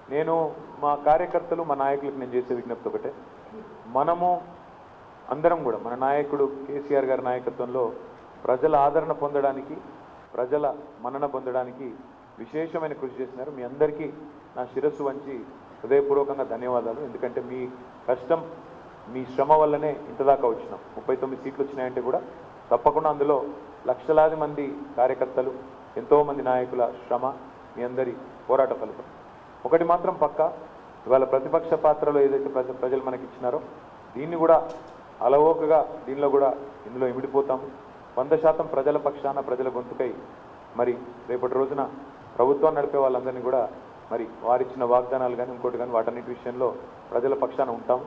నేను మా కార్యకర్తలు మా నాయకులకు నేను చేసే విజ్ఞప్తి ఒకటే మనము అందరం కూడా మన నాయకుడు కేసీఆర్ గారి నాయకత్వంలో ప్రజల ఆదరణ పొందడానికి ప్రజల మన్నన పొందడానికి విశేషమైన కృషి చేసినారు మీ అందరికీ నా శిరస్సు వంచి హృదయపూర్వకంగా ధన్యవాదాలు ఎందుకంటే మీ కష్టం మీ శ్రమ వల్లనే ఇంతదాకా వచ్చినాం ముప్పై తొమ్మిది సీట్లు వచ్చినాయంటే కూడా తప్పకుండా అందులో లక్షలాది మంది కార్యకర్తలు ఎంతో మంది నాయకుల శ్రమ మీ అందరి పోరాట ఫలితం ఒకటి మాత్రం పక్క ఇవాళ ప్రతిపక్ష పాత్రలో ఏదైతే ప్రజ ప్రజలు మనకి ఇచ్చినారో దీన్ని కూడా అలవోకగా దీనిలో కూడా ఇందులో ఇమిడిపోతాము వంద శాతం ప్రజల పక్షాన ప్రజల గొంతుకై మరి రేపటి రోజున ప్రభుత్వం నడిపే వాళ్ళందరినీ కూడా మరి వారిచ్చిన వాగ్దానాలు కానీ ఇంకోటి కానీ వాటన్నిటి విషయంలో ప్రజల పక్షాన ఉంటాం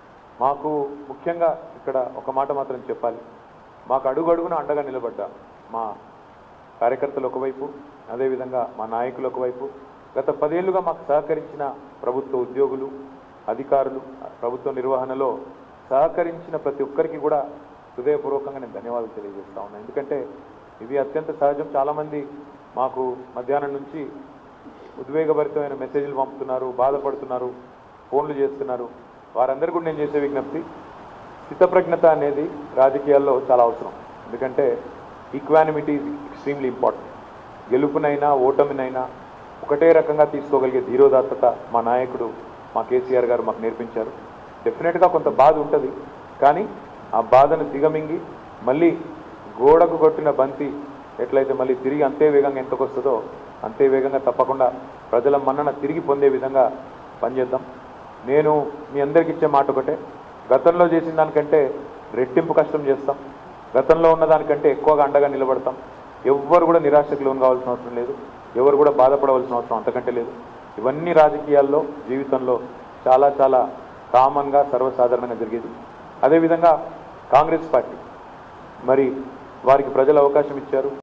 మాకు ముఖ్యంగా ఇక్కడ ఒక మాట మాత్రం చెప్పాలి మాకు అడుగు అడుగున అండగా నిలబడ్డా మా కార్యకర్తలు ఒకవైపు అదేవిధంగా మా నాయకులు ఒకవైపు గత పదేళ్లుగా మాకు సహకరించిన ప్రభుత్వ ఉద్యోగులు అధికారులు ప్రభుత్వ నిర్వహణలో సహకరించిన ప్రతి ఒక్కరికి కూడా హృదయపూర్వకంగా నేను ధన్యవాదాలు తెలియజేస్తా ఉన్నాను ఎందుకంటే ఇది అత్యంత సహజం చాలామంది మాకు మధ్యాహ్నం నుంచి ఉద్వేగభరితమైన మెసేజ్లు పంపుతున్నారు బాధపడుతున్నారు ఫోన్లు చేస్తున్నారు వారందరికీ కూడా నేను చేసే విజ్ఞప్తి స్థితప్రజ్ఞత అనేది రాజకీయాల్లో చాలా అవసరం ఎందుకంటే ఈక్వానిమిటీ ఈజ్ ఎక్స్ట్రీమ్లీ ఇంపార్టెంట్ గెలుపునైనా ఓటమినైనా ఒకటే రకంగా తీసుకోగలిగే ధీరోదాత్తత మా నాయకుడు మా కేసీఆర్ గారు మాకు నేర్పించారు డెఫినెట్గా కొంత బాధ ఉంటుంది కానీ ఆ బాధను దిగమింగి మళ్ళీ గోడకు కొట్టిన బంతి ఎట్లయితే మళ్ళీ తిరిగి అంతే వేగంగా ఎంతకు వస్తుందో అంతే వేగంగా తప్పకుండా ప్రజల మన్నన తిరిగి పొందే విధంగా పనిచేద్దాం నేను మీ అందరికి ఇచ్చే మాట ఒకటే గతంలో చేసిన దానికంటే రెట్టింపు కష్టం చేస్తాం గతంలో ఉన్న దానికంటే ఎక్కువగా అండగా నిలబడతాం ఎవ్వరు కూడా నిరాశకు లోన్ కావాల్సిన అవసరం లేదు ఎవరు కూడా బాధపడవలసిన అవసరం అంతకంటే లేదు ఇవన్నీ రాజకీయాల్లో జీవితంలో చాలా చాలా కామన్గా సర్వసాధారణంగా జరిగేది అదేవిధంగా కాంగ్రెస్ పార్టీ మరి వారికి ప్రజలు అవకాశం ఇచ్చారు